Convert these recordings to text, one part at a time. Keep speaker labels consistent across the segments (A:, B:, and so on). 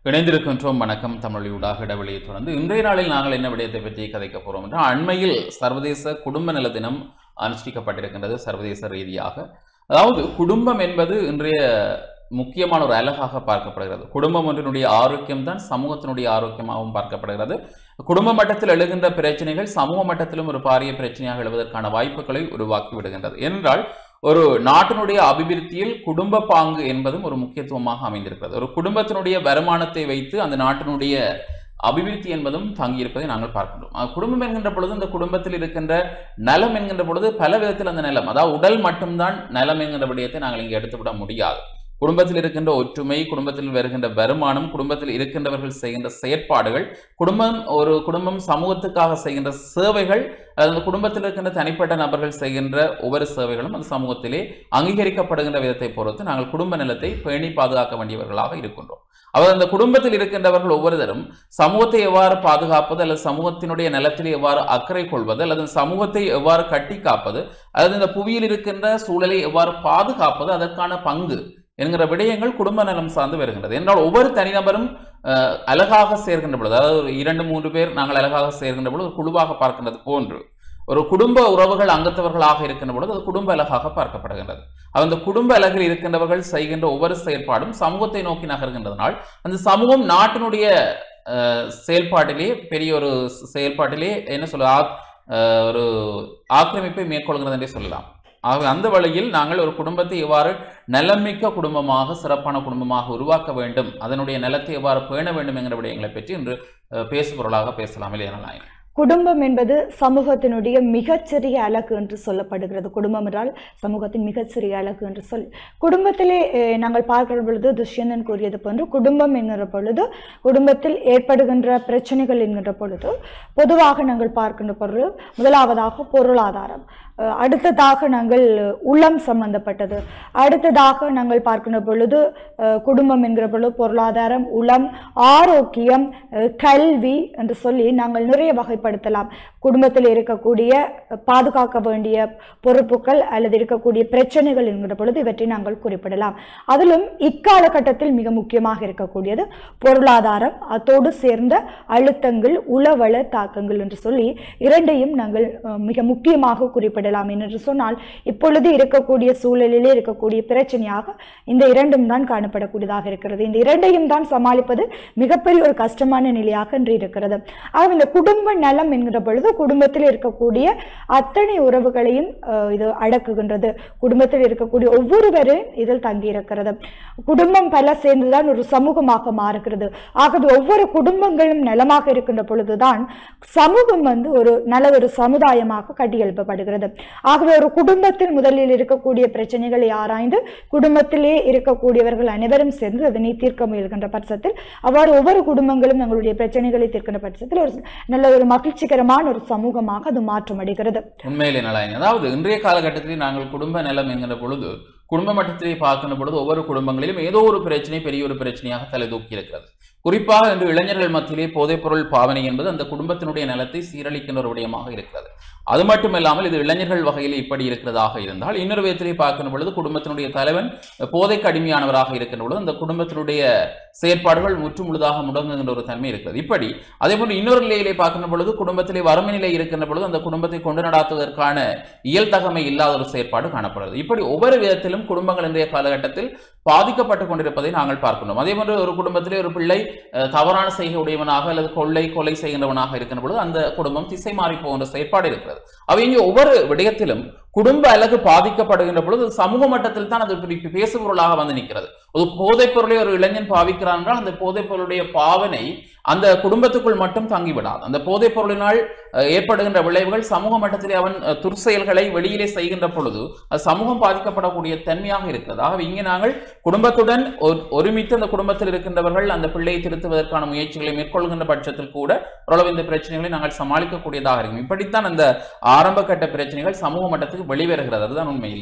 A: இணைந்திருக்கின்றோம் வணக்கம் தமிழொலியூடாக இடைவெளியை தொடர்ந்து இன்றைய நாளில் நாங்கள் என்ன விடயத்தை பற்றி கதைக்க போறோம் என்றால் அண்மையில் சர்வதேச குடும்ப நல தினம் அனுஷ்டிக்கப்பட்டிருக்கின்றது சர்வதேச ரீதியாக அதாவது குடும்பம் என்பது இன்றைய முக்கியமான ஒரு அழகாக பார்க்கப்படுகிறது குடும்பம் ஒன்றினுடைய ஆரோக்கியம் தான் சமூகத்தினுடைய ஆரோக்கியமாகவும் பார்க்கப்படுகிறது குடும்ப மட்டத்தில் எழுகின்ற பிரச்சனைகள் சமூக மட்டத்திலும் ஒரு பாரிய பிரச்சனையாக எழுவதற்கான வாய்ப்புகளை உருவாக்கி விடுகின்றது ஏனென்றால் ஒரு நாட்டினுடைய அபிவிருத்தியில் குடும்ப பாங்கு என்பதும் ஒரு முக்கியத்துவமாக அமைந்திருக்கிறது ஒரு குடும்பத்தினுடைய வருமானத்தை வைத்து அந்த நாட்டினுடைய அபிவிருத்தி என்பதும் தங்கியிருப்பதை நாங்கள் பார்க்கின்றோம் அஹ் குடும்பம் என்கின்ற பொழுது இந்த குடும்பத்தில் இருக்கின்ற நலம் என்கின்ற பொழுது பல விதத்தில் அந்த நிலம் அதாவது உடல் மட்டும்தான் நலம் என்கின்ற விடயத்தை நாங்கள் இங்கே எடுத்துவிட முடியாது குடும்பத்தில் இருக்கின்ற ஒற்றுமை குடும்பத்தில் வருகின்ற வருமானம் குடும்பத்தில் இருக்கின்றவர்கள் செய்கின்ற செயற்பாடுகள் குடும்பம் ஒரு குடும்பம் சமூகத்துக்காக செய்கின்ற சேவைகள் அந்த குடும்பத்தில் இருக்கின்ற தனிப்பட்ட நபர்கள் செய்கின்ற ஒவ்வொரு சேவைகளும் அந்த சமூகத்திலே அங்கீகரிக்கப்படுகின்ற விதத்தை பொறுத்து நாங்கள் குடும்ப நிலத்தை பேணி பாதுகாக்க வேண்டியவர்களாக இருக்கின்றோம் அவர் அந்த குடும்பத்தில் இருக்கின்றவர்கள் ஒவ்வொருத்தரும் சமூகத்தை எவ்வாறு பாதுகாப்பது அல்லது சமூகத்தினுடைய நிலத்தில் எவ்வாறு அக்கறை கொள்வது அல்லது சமூகத்தை எவ்வாறு கட்டி காப்பது அல்லது இந்த புவியில் இருக்கின்ற சூழலை எவ்வாறு பாதுகாப்பது அதற்கான பங்கு என்கிற விடயங்கள் குடும்ப நலம் சார்ந்து வருகின்றது என்றால் ஒவ்வொரு தனிநபரும் அஹ், அழகாக சேர்கின்ற பொழுது அதாவது ஒரு இரண்டு மூன்று பேர் நாங்கள் அழகாக சேர்கின்ற பொழுது ஒரு குழுவாக பார்க்கின்றது போன்று ஒரு குடும்ப உறவுகள் அங்கத்தவர்களாக இருக்கின்ற பொழுது அது குடும்ப அழகாக பார்க்கப்படுகின்றது அந்த குடும்ப அழகில் இருக்கின்றவர்கள் செய்கின்ற ஒவ்வொரு செயற்பாடும் சமூகத்தை நோக்கி நகர்கின்றதனால் அந்த சமூகம் நாட்டினுடைய அஹ், செயல்பாட்டிலே பெரிய ஒரு செயல்பாட்டிலே என்ன சொல்ல ஆ- அஹ், ஒரு ஆக்கிரமிப்பை மேற்கொள்கிறது என்றே சொல்லலாம் ஆகவே அந்த வழியில் நாங்கள் ஒரு குடும்பத்தை எவ்வாறு நலமிக்க குடும்பமாக சிறப்பான குடும்பமாக உருவாக்க வேண்டும் அதனுடைய நிலத்தை எவ்வாறு பேண வேண்டும் என்கிற விடயங்களை பற்றி இன்று அஹ், பேசுபொருளாக பேசலாம் இல்லையா நாயகன்
B: குடும்பம் என்பது சமூகத்தினுடைய மிகச்சிறிய அழகு என்று சொல்லப்படுகிறது குடும்பம் என்றால் சமூகத்தின் மிகச்சிறிய அழகு என்று சொல்லி குடும்பத்திலே அஹ், நாங்கள் பார்க்கிற பொழுது துஷ்யந்தன் கூறியது போன்று குடும்பம் என்கிற பொழுது குடும்பத்தில் ஏற்படுகின்ற பிரச்சனைகள் என்கின்ற பொழுது பொதுவாக நாங்கள் பார்க்கின்ற பொழுது முதலாவதாக பொருளாதாரம் அஹ், அடுத்ததாக நாங்கள் உளம் சம்பந்தப்பட்டது அடுத்ததாக நாங்கள் பார்க்கின்ற பொழுது அஹ், குடும்பம் என்கிற பொழுது பொருளாதாரம் உளம் ஆரோக்கியம் அஹ், கல்வி என்று சொல்லி நாங்கள் நிறைய வகைப்படுத்தலாம் குடும்பத்தில் இருக்கக்கூடிய அஹ், பாதுகாக்க வேண்டிய பொறுப்புகள் அல்லது இருக்கக்கூடிய பிரச்சனைகள் என்கிற பொழுது இவற்றை நாங்கள் குறிப்பிடலாம் அதிலும் இக்காலகட்டத்தில் மிக முக்கியமாக இருக்கக்கூடியது பொருளாதாரம் அதோடு சேர்ந்த அழுத்தங்கள் உளவள தாக்கங்கள் என்று சொல்லி இரண்டையும் நாங்கள் அஹ், மிக முக்கியமாக குறிப்பிடலாம் என்று சொன்னால் இப்பொழுது இருக்கக்கூடிய சூழலிலே இருக்கக்கூடிய பிரச்சனையாக இந்த இரண்டும் தான் காணப்படக்கூடியதாக இருக்கிறது இந்த இரண்டையும் தான் சமாளிப்பது மிகப்பெரிய ஒரு கஷ்டமான நிலையாக இன்று இருக்கிறது ஆகவே இந்த குடும்ப நலம் என்கிற பொழுது குடும்பத்தில் இருக்கக்கூடிய அத்தனை உறவுகளையும் அஹ், இது அடக்குகின்றது குடும்பத்தில் இருக்கக்கூடிய ஒவ்வொருவரும் இதில் தங்கி இருக்கிறது குடும்பம் பல சேர்ந்துதான் ஒரு சமூகமாக மாறுகிறது ஆகவே ஒவ்வொரு குடும்பங்களும் நலமாக இருக்கின்ற பொழுதுதான் சமூகம் வந்து ஒரு நல்ல ஒரு சமுதாயமாக கட்டியெழுப்பப்படுகிறது ஆகவே ஒரு குடும்பத்தில் முதலில் இருக்கக்கூடிய பிரச்சனைகளை ஆராய்ந்து குடும்பத்திலே இருக்கக்கூடியவர்கள் அனைவரும் சேர்ந்து அதனை தீர்க்க முயல்கின்ற பட்சத்தில் அவ்வாறு ஒவ்வொரு குடும்பங்களும் தங்களுடைய பிரச்சனைகளை தீர்க்கின்ற பட்சத்தில் ஒரு நல்ல ஒரு மகிழ்ச்சிகரமான ஒரு சமூகமாக அது மாற்றமடைகிறது
A: உண்மையிலே நலாயன் அதாவது இன்றைய காலகட்டத்தில் நாங்கள் குடும்ப நிலம் என்கிற பொழுது குடும்ப மட்டத்திலே பார்க்கின்ற பொழுது ஒவ்வொரு குடும்பங்களிலும் ஏதோ ஒரு பிரச்சனை பெரிய ஒரு பிரச்சனையாக தலை தூக்கி இருக்கிறது குறிப்பாக இன்று இளைஞர்கள் மத்தியிலே போதைப்பொருள் பாவனை என்பது அந்த குடும்பத்தினுடைய நிலத்தை சீரழிக்கின்ற ஒரு விடயமாக இருக்கிறது அது மட்டுமில்லாமல் இது இளைஞர்கள் வகையில் இப்படி இருக்கிறதாக இருந்தால் இன்னொரு விதத்திலே பார்க்கின்ற பொழுது குடும்பத்தினுடைய தலைவன் போதைக்கு அடிமையானவராக இருக்கின்ற பொழுது அந்த குடும்பத்தினுடைய செயற்பாடுகள் முற்று முழுதாக முடங்குகின்ற ஒரு தன்மை இருக்கிறது இப்படி அதே போன்று இன்னொரு நிலையிலே பார்க்கின்ற பொழுது குடும்பத்திலே வறுமை நிலை இருக்கின்ற பொழுது அந்த குடும்பத்தை கொண்டு நடாத்துவதற்கான இயல்தகமை இல்லாத ஒரு செயற்பாடு காணப்படுகிறது இப்படி ஒவ்வொரு விதத்திலும் குடும்பங்கள் இன்றைய காலகட்டத்தில் பாதிக்கப்பட்டு கொண்டிருப்பதை நாங்கள் பார்க்கின்றோம் அதே போன்று ஒரு குடும்பத்திலே ஒரு பிள்ளை அஹ், தவறான செய்கை உடையவனாக அல்லது கொள்ளை கொலை செய்கின்றவனாக இருக்கின்ற பொழுது அந்த குடும்பம் திசை மாறி போகின்ற செயற்பாடு இருக்கிறது அவை இங்கே ஒவ்வொரு விடயத்திலும் குடும்ப அழகு பாதிக்கப்படுகின்ற பொழுது அது சமூக மட்டத்தில் தான் அது இப்படி பேசுபொருளாக வந்து நிற்கிறது ஒரு போதைப் பொருளை ஒரு இளைஞன் பாவிக்கிறான் என்றால் அந்த போதைப் பொருளுடைய பாவனை அந்த குடும்பத்துக்குள் மட்டும் தங்கிவிடாது அந்த போதைப் பொருளினால் அஹ், ஏற்படுகின்ற விளைவுகள் சமூக மட்டத்திலே அவன் அஹ், துர்செயல்களை வெளியிலே செய்கின்ற பொழுது அது சமூகம் பாதிக்கப்படக்கூடிய தன்மையாக இருக்கிறது ஆகவே இங்கே நாங்கள் குடும்பத்துடன் ஒரு- ஒருமித்து அந்த குடும்பத்தில் இருக்கின்றவர்கள் அந்த பிள்ளையை திருத்துவதற்கான முயற்சிகளை மேற்கொள்கின்ற பட்சத்தில் கூட ஓரளவு இந்த பிரச்சனைகளை நாங்கள் சமாளிக்கக்கூடியதாக இருக்கும் இப்படித்தான் அந்த ஆரம்ப கட்ட பிரச்சனைகள் சமூக மட்டத்துக்கு வெளிவருகிறது அதுதான் உண்மை இல்லையா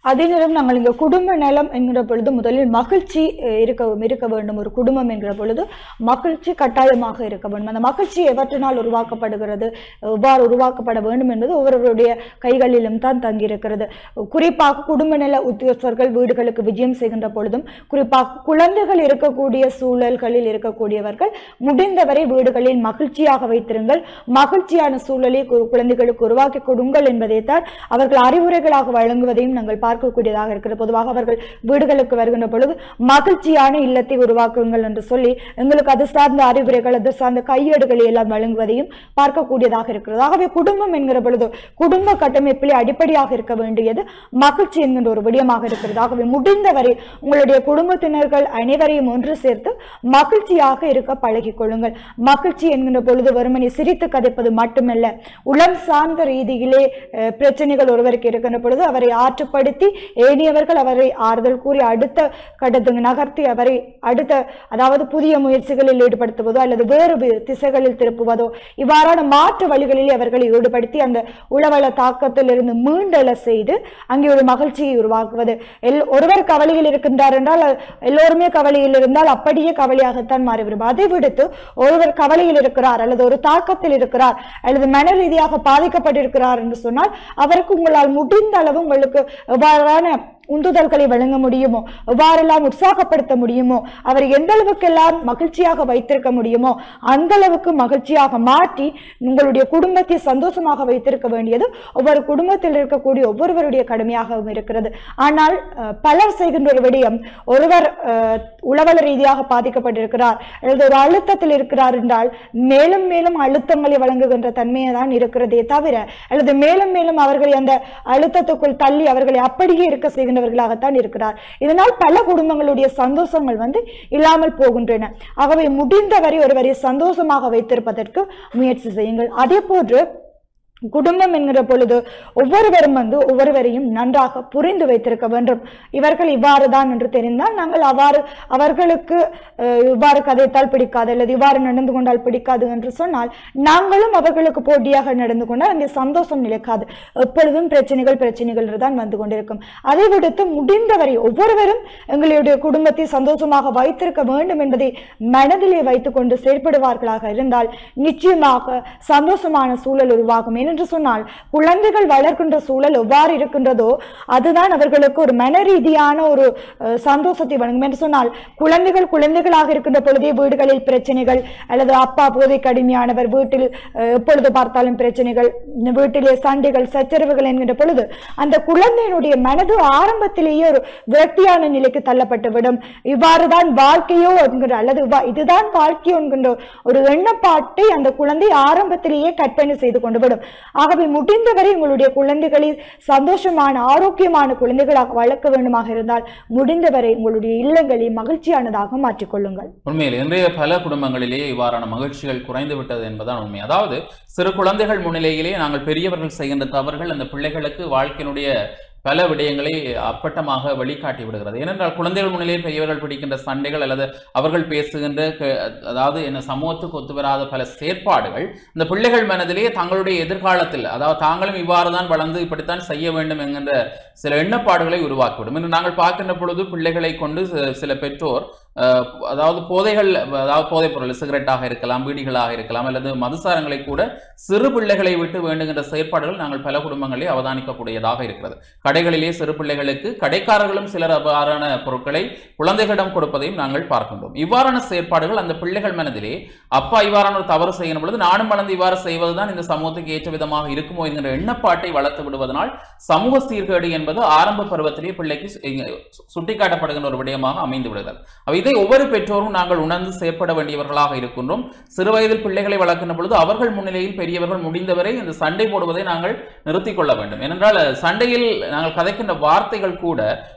B: அதே நேரம் நாங்கள் இங்கே குடும்ப நலம் என்கிற பொழுது முதலில் மகிழ்ச்சி அஹ், இருக்க இருக்க வேண்டும் ஒரு குடும்பம் என்கிற பொழுது மகிழ்ச்சி கட்டாயமாக இருக்க வேண்டும் அந்த மகிழ்ச்சி எவற்றினால் உருவாக்கப்படுகிறது எவ்வாறு உருவாக்கப்பட வேண்டும் என்பது ஒவ்வொருவருடைய கைகளிலும் தான் தங்கியிருக்கிறது குறிப்பாக குடும்ப நல உத்தியோகஸ்தர்கள் வீடுகளுக்கு விஜயம் செய்கின்ற பொழுதும் குறிப்பாக குழந்தைகள் இருக்கக்கூடிய சூழல்களில் இருக்கக்கூடியவர்கள் முடிந்தவரை வீடுகளில் மகிழ்ச்சியாக வைத்திருங்கள் மகிழ்ச்சியான சூழலை கு- குழந்தைகளுக்கு உருவாக்கி கொடுங்கள் என்பதைத்தான் அவர்கள் அறிவுரைகளாக வழங்குவதையும் நாங்கள் பார்க்கக்கூடியதாக இருக்கிறது பொதுவாக அவர்கள் வீடுகளுக்கு வருகின்ற பொழுது மகிழ்ச்சியான இல்லத்தை உருவாக்குங்கள் என்று சொல்லி எங்களுக்கு அது சார்ந்த அறிவுரைகள் அது சார்ந்த கையேடுகளை எல்லாம் வழங்குவதையும் பார்க்கக்கூடியதாக இருக்கிறது ஆகவே குடும்பம் என்கிற பொழுது குடும்ப கட்டமைப்பிலே அடிப்படையாக இருக்க வேண்டியது மகிழ்ச்சி என்கின்ற ஒரு விடயமாக இருக்கிறது ஆகவே முடிந்தவரை உங்களுடைய குடும்பத்தினர்கள் அனைவரையும் ஒன்று சேர்த்து மகிழ்ச்சியாக இருக்க பழகிக் கொள்ளுங்கள் மகிழ்ச்சி என்கின்ற பொழுது வெறுமனே சிரித்து கதைப்பது மட்டுமல்ல உளம் சார்ந்த ரீதியிலே அஹ், பிரச்சனைகள் ஒருவருக்கு இருக்கின்ற பொழுது அவரை ஆற்றுப்படுத்தி ஏனியவர்கள் அவரை ஆறுதல் கூறி அடுத்த கட்டத்துக்கு நகர்த்தி அவரை அடுத்த அதாவது புதிய முயற்சிகளில் ஈடுபடுத்துவதோ அல்லது வேறு வி- திசைகளில் திருப்புவதோ இவ்வாறான மாற்று வழிகளில் அவர்களை ஈடுபடுத்தி அந்த உளவள தாக்கத்தில் இருந்து மீண்டெழ செய்து அங்கே ஒரு மகிழ்ச்சியை உருவாக்குவது எல் ஒருவர் கவலையில் இருக்கின்றார் என்றால் அ- எல்லோருமே கவலையில் இருந்தால் அப்படியே கவலையாகத்தான் மாறிவிடும் அதை விடுத்து ஒருவர் கவலையில் இருக்கிறார் அல்லது ஒரு தாக்கத்தில் இருக்கிறார் அல்லது மன ரீதியாக பாதிக்கப்பட்டிருக்கிறார் என்று சொன்னால் அவருக்கு உங்களால் முடிந்த அளவு உங்களுக்கு எவ்வாறான உந்துதல்களை வழங்க முடியுமோ எவ்வாறெல்லாம் உற்சாகப்படுத்த முடியுமோ அவரை எந்த அளவுக்கெல்லாம் மகிழ்ச்சியாக வைத்திருக்க முடியுமோ அந்த அளவுக்கு மகிழ்ச்சியாக மாற்றி உங்களுடைய குடும்பத்தை சந்தோஷமாக வைத்திருக்க வேண்டியது ஒவ்வொரு குடும்பத்தில் இருக்கக்கூடிய ஒவ்வொருவருடைய கடமையாகவும் இருக்கிறது ஆனால் அஹ், பலர் செய்கின்ற ஒரு விடயம் ஒருவர் அஹ், உளவல ரீதியாக பாதிக்கப்பட்டிருக்கிறார் அல்லது ஒரு அழுத்தத்தில் இருக்கிறார் என்றால் மேலும் மேலும் அழுத்தங்களை வழங்குகின்ற தன்மையை தான் இருக்கிறதே தவிர அல்லது மேலும் மேலும் அவர்களை அந்த அழுத்தத்துக்குள் தள்ளி அவர்களை அப்படியே இருக்க செய்கின்றவர்களாகத்தான் இருக்கிறார் இதனால் பல குடும்பங்களுடைய சந்தோஷங்கள் வந்து இல்லாமல் போகின்றன ஆகவே முடிந்தவரை ஒருவரை சந்தோஷமாக வைத்திருப்பதற்கு முயற்சி செய்யுங்கள் அதே போன்று குடும்பம் என்கிற பொழுது ஒவ்வொருவரும் வந்து ஒவ்வொருவரையும் நன்றாக புரிந்து வைத்திருக்க வேண்டும் இவர்கள் இவ்வாறு தான் என்று தெரிந்தால் நாங்கள் அவ்வாறு அவர்களுக்கு அஹ், இவ்வாறு கதைத்தால் பிடிக்காது அல்லது இவ்வாறு நடந்து கொண்டால் பிடிக்காது என்று சொன்னால் நாங்களும் அவர்களுக்கு போட்டியாக நடந்து கொண்டால் அங்கே சந்தோஷம் நிலைக்காது எப்பொழுதும் பிரச்சனைகள் பிரச்சனைகள் தான் வந்து கொண்டிருக்கும் அதை விடுத்து முடிந்தவரை ஒவ்வொருவரும் எங்களுடைய குடும்பத்தை சந்தோஷமாக வைத்திருக்க வேண்டும் என்பதை மனதிலே வைத்துக்கொண்டு செயல்படுவார்களாக இருந்தால் நிச்சயமாக சந்தோஷமான சூழல் உருவாகும் ஏனென்று சொன்னால் குழந்தைகள் வளர்க்கின்ற சூழல் எவ்வாறு இருக்கின்றதோ அதுதான் அவர்களுக்கு ஒரு மன ரீதியான ஒரு அஹ், சந்தோஷத்தை வழங்கும் என்று சொன்னால் குழந்தைகள் குழந்தைகளாக இருக்கின்ற பொழுதே வீடுகளில் பிரச்சனைகள் அல்லது அப்பா போதை கடுமையானவர் வீட்டில் அஹ், எப்பொழுது பார்த்தாலும் பிரச்சனைகள் வீட்டிலே சண்டைகள் சச்சரவுகள் என்கின்ற பொழுது அந்த குழந்தையினுடைய மனது ஆரம்பத்திலேயே ஒரு விரக்தியான நிலைக்கு தள்ளப்பட்டுவிடும் இவ்வாறு தான் வாழ்க்கையோ என்கிற அல்லது இவ்வா- இதுதான் வாழ்க்கையோ என்கின்ற ஒரு எண்ணப்பாட்டை அந்த குழந்தை ஆரம்பத்திலேயே கற்பனை செய்து கொண்டு விடும் ஆகவே முடிந்தவரை உங்களுடைய குழந்தைகளை சந்தோஷமான ஆரோக்கியமான குழந்தைகளாக வளர்க்க வேண்டுமாக இருந்தால் முடிந்தவரை உங்களுடைய இல்லங்களை மகிழ்ச்சியானதாக மாற்றிக்கொள்ளுங்கள்
A: உண்மையில் இன்றைய பல குடும்பங்களிலேயே இவ்வாறான மகிழ்ச்சிகள் குறைந்து விட்டது என்பதுதான் உண்மை அதாவது சிறு குழந்தைகள் முன்னிலையிலே நாங்கள் பெரியவர்கள் செய்கின்ற தவறுகள் அந்த பிள்ளைகளுக்கு வாழ்க்கையினுடைய பல விடயங்களை அப்பட்டமாக வெளிக்காட்டி விடுகிறது ஏனென்றால் குழந்தைகள் முன்னிலையில் பெரியவர்கள் பிடிக்கின்ற சண்டைகள் அல்லது அவர்கள் பேசுகின்ற க- அதாவது என்ன சமூகத்துக்கு ஒத்து வராத பல செயற்பாடுகள் இந்த பிள்ளைகள் மனதிலே தங்களுடைய எதிர்காலத்தில் அதாவது தாங்களும் இவ்வாறு தான் வளர்ந்து இப்படித்தான் செய்ய வேண்டும் என்கின்ற சில எண்ணப்பாடுகளை உருவாக்கிவிடும் இன்று நாங்கள் பார்க்கின்ற பொழுது பிள்ளைகளை கொண்டு சி- சில பெற்றோர் அஹ், அதாவது போதைகள் அதாவது போதைப் பொருள் சிகரெட்டாக இருக்கலாம் பீடிகளாக இருக்கலாம் அல்லது மதுசாரங்களை கூட சிறு பிள்ளைகளை விட்டு வேண்டுகின்ற செயற்பாடுகள் நாங்கள் பல குடும்பங்களில் அவதானிக்கக்கூடியதாக இருக்கிறது கடைகளிலே சிறு பிள்ளைகளுக்கு கடைக்காரர்களும் சிலர் அவ்வாறான பொருட்களை குழந்தைகளிடம் கொடுப்பதையும் நாங்கள் பார்க்கின்றோம் இவ்வாறான செயற்பாடுகள் அந்த பிள்ளைகள் மனதிலே அப்பா இவ்வாறான ஒரு தவறு செய்யும் பொழுது நானும் வளர்ந்து இவ்வாறு செய்வதுதான் இந்த சமூகத்துக்கு ஏற்ற விதமாக இருக்குமோ என்கிற எண்ணப்பாட்டை வளர்த்து விடுவதனால் சமூக சீர்கேடு என்பது ஆரம்ப பருவத்திலேயே பிள்ளைக்கு சு- இங்க சு- சுட்டிக்காட்டப்படுகின்ற ஒரு விடயமாக அமைந்து விடுகிறது அப்ப இதை ஒவ்வொரு பெற்றோரும் நாங்கள் உணர்ந்து செயற்பட வேண்டியவர்களாக இருக்கின்றோம் சிறு வயதில் பிள்ளைகளை வளர்க்கின்ற பொழுது அவர்கள் முன்னிலையில் பெரியவர்கள் முடிந்தவரை இந்த சண்டை போடுவதை நாங்கள் நிறுத்திக் கொள்ள வேண்டும் ஏனென்றால் சண்டையில் நாங்கள் கதைக்கின்ற வார்த்தைகள் கூட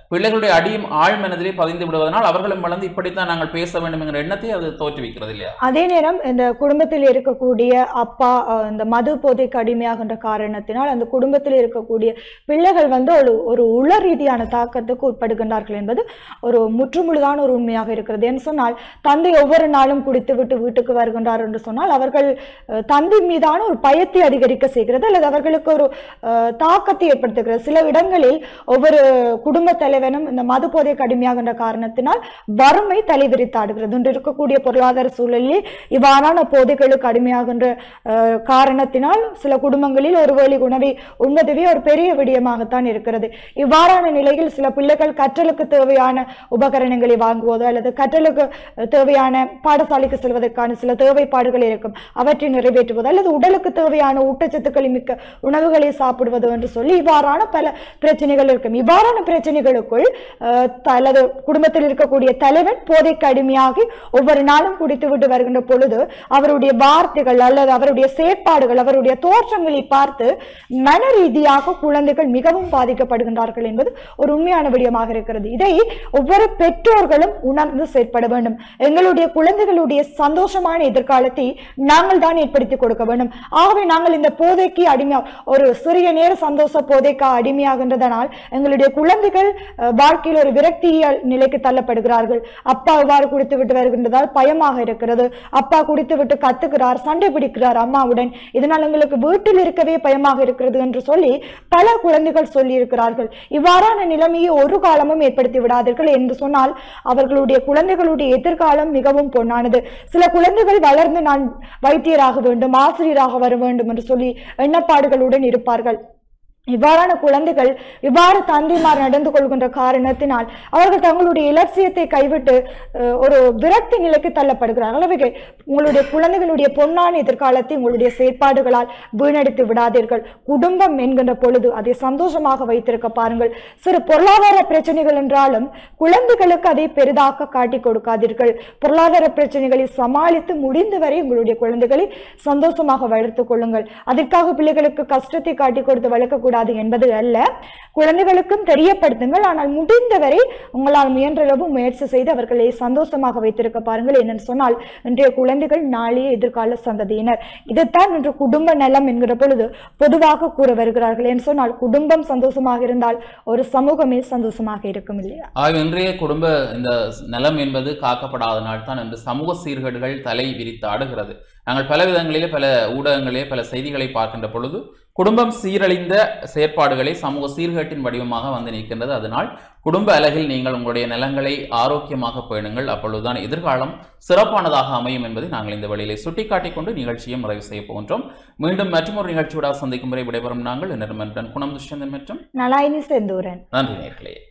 A: பிள்ளைகளுடைய அடியும் ஆழ் மனதிலே பதிந்து விடுவதனால் அவர்களும் வளர்ந்து இப்படித்தான் நாங்கள் பேச வேண்டும் என்கிற எண்ணத்தை அது தோற்றுவிக்கிறது இல்லையா
B: அதே நேரம் இந்த குடும்பத்தில் இருக்கக்கூடிய அப்பா அஹ், இந்த மது போதைக்கு அடிமையாகின்ற காரணத்தினால் அந்த குடும்பத்தில் இருக்கக்கூடிய பிள்ளைகள் வந்து ஒரு ஒரு உள ரீதியான தாக்கத்துக்கு உட்படுகின்றார்கள் என்பது ஒரு முற்றுமுழுதான ஒரு உண்மையாக இருக்கிறது என்று சொன்னால் தந்தை ஒவ்வொரு நாளும் குடித்து விட்டு வீட்டுக்கு வருகின்றார் என்று சொன்னால் அவர்கள் அஹ், தந்தை மீதான ஒரு பயத்தை அதிகரிக்க செய்கிறது அல்லது அவர்களுக்கு ஒரு அஹ், தாக்கத்தை ஏற்படுத்துகிறது சில இடங்களில் ஒவ்வொரு குடும்ப தலைவனும் இந்த மது போதைக்கு அடிமையாகின்ற காரணத்தினால் வறுமை தலைவிரித்தாடுகிறது இன்று இருக்கக்கூடிய பொருளாதார சூழலில் இவ்வாறான போதைகளுக்கு அடிமையாகின்ற அஹ், காரணத்தினால் சில குடும்பங்களில் ஒரு வேளை உணவை உண்பதுவே ஒரு பெரிய விடயமாகத்தான் இருக்கிறது இவ்வாறான நிலையில் சில பிள்ளைகள் கற்றலுக்கு தேவையான உபகரணங்களை வாங்குவதோ அல்லது கற்றலுக்கு அஹ், தேவையான பாடசாலைக்கு செல்வதற்கான சில தேவைப்பாடுகள் இருக்கும் அவற்றை நிறைவேற்றுவதோ அல்லது உடலுக்கு தேவையான ஊட்டச்சத்துக்களை மிக்க உணவுகளை சாப்பிடுவதோ என்று சொல்லி இவ்வாறான பல பிரச்சனைகள் இருக்கும் இவ்வாறான பிரச்சனைகளுக்குள் அஹ், த- அல்லது குடும்பத்தில் இருக்கக்கூடிய தலைவன் போதைக்கு அடிமையாகி ஒவ்வொரு நாளும் குடித்து விட்டு வருகின்ற பொழுது அவருடைய வார்த்தைகள் அல்லது அவருடைய செயற்பாடுகள் அவருடைய தோற்றங்களை பார்த்து மன ரீதியாக குழந்தைகள் மிகவும் பாதிக்கப்படுகின்றார்கள் என்பது ஒரு உண்மையான விடயமாக இருக்கிறது இதை ஒவ்வொரு பெற்றோர்களும் உணர்ந்து செயற்பட வேண்டும் எங்களுடைய குழந்தைகளுடைய சந்தோஷமான எதிர்காலத்தை நாங்கள் தான் ஏற்படுத்தி கொடுக்க வேண்டும் ஆகவே நாங்கள் இந்த போதைக்கு அடிமையா ஒரு சிறிய நேர சந்தோஷ போதைக்கு அடிமையாகின்றதனால் எங்களுடைய குழந்தைகள் அஹ், வாழ்க்கையில் ஒரு விரக்திய நிலைக்கு தள்ளப்படுகிறார்கள் அப்பா இவ்வாறு குடித்து விட்டு வருகின்றதால் பயமாக இருக்கிறது அப்பா குடித்து விட்டு கத்துக்கிறார் சண்டை பிடிக்கிறார் அம்மாவுடன் இதனால் எங்களுக்கு வீட்டில் இருக்கவே பயமாக இருக்கிறது என்று சொல்லி பல குழந்தைகள் சொல்லி இருக்கிறார்கள் இவ்வாறான நிலைமையை ஒரு காலமும் ஏற்படுத்தி விடாதீர்கள் என்று சொன்னால் அவர்களுடைய குழந்தைகளுடைய எதிர்காலம் மிகவும் பொன்னானது சில குழந்தைகள் வளர்ந்து நான் வைத்தியராக வேண்டும் ஆசிரியராக வர வேண்டும் என்று சொல்லி எண்ணப்பாடுகளுடன் இருப்பார்கள் இவ்வாறான குழந்தைகள் இவ்வாறு தந்தைமார் நடந்து கொள்கின்ற காரணத்தினால் அவர்கள் தங்களுடைய இலட்சியத்தை கைவிட்டு அஹ், ஒரு விரக்தி நிலைக்கு தள்ளப்படுகிறார்கள் அவைகள் உங்களுடைய குழந்தைகளுடைய பொன்னான எதிர்காலத்தை உங்களுடைய செயற்பாடுகளால் வீணடித்து விடாதீர்கள் குடும்பம் என்கின்ற பொழுது அதை சந்தோஷமாக வைத்திருக்க பாருங்கள் சிறு பொருளாதார பிரச்சனைகள் என்றாலும் குழந்தைகளுக்கு அதை பெரிதாக்க காட்டிக் கொடுக்காதீர்கள் பொருளாதார பிரச்சனைகளை சமாளித்து முடிந்தவரை உங்களுடைய குழந்தைகளை சந்தோஷமாக வளர்த்துக் கொள்ளுங்கள் அதற்காக பிள்ளைகளுக்கு கஷ்டத்தை காட்டிக் கொடுத்து வளர்க்கக்கூடாது என்பது அல்ல குழந்தைகளுக்கும் தெரியப்படுத்துங்கள் ஆனால் முடிந்தவரை உங்களால் முயன்றளவு முயற்சி செய்து அவர்களை சந்தோஷமாக வைத்திருக்க பாருங்கள் என்னன்னு சொன்னால் இன்றைய குழந்தைகள் நாளைய எதிர்கால சந்ததியினர் இதைத்தான் இன்று குடும்ப நலம் என்கிற பொழுது பொதுவாக கூற வருகிறார்கள் என்று சொன்னால் குடும்பம் சந்தோஷமாக இருந்தால் ஒரு சமூகமே சந்தோஷமாக இருக்கும் இல்லையா
A: ஆக இன்றைய குடும்ப இந்த நலம் என்பது காக்கப்படாதனால் தான் இந்த சமூக சீர்கேடுகள் தலை விரித்து ஆடுகிறது நாங்கள் பல விதங்களிலே பல ஊடகங்களிலே பல செய்திகளை பார்க்கின்ற பொழுது குடும்பம் சீரழிந்த செயற்பாடுகளை சமூக சீர்கேட்டின் வடிவமாக வந்து நிற்கின்றது அதனால் குடும்ப அலகில் நீங்கள் உங்களுடைய நிலங்களை ஆரோக்கியமாக பேணுங்கள் அப்பொழுதுதான் எதிர்காலம் சிறப்பானதாக அமையும் என்பதை நாங்கள் இந்த வழியிலே சுட்டிக்காட்டிக் கொண்டு நிகழ்ச்சியை நிறைவு செய்ய போகின்றோம் மீண்டும் மற்றொரு நிகழ்ச்சியோட சந்திக்கும் வரை விடைபெறும் நாங்கள் என்னிடம் குணம் துஷ்யந்தன் மற்றும்
B: நலாயினி செந்தூரன்
A: நன்றி நேர்களே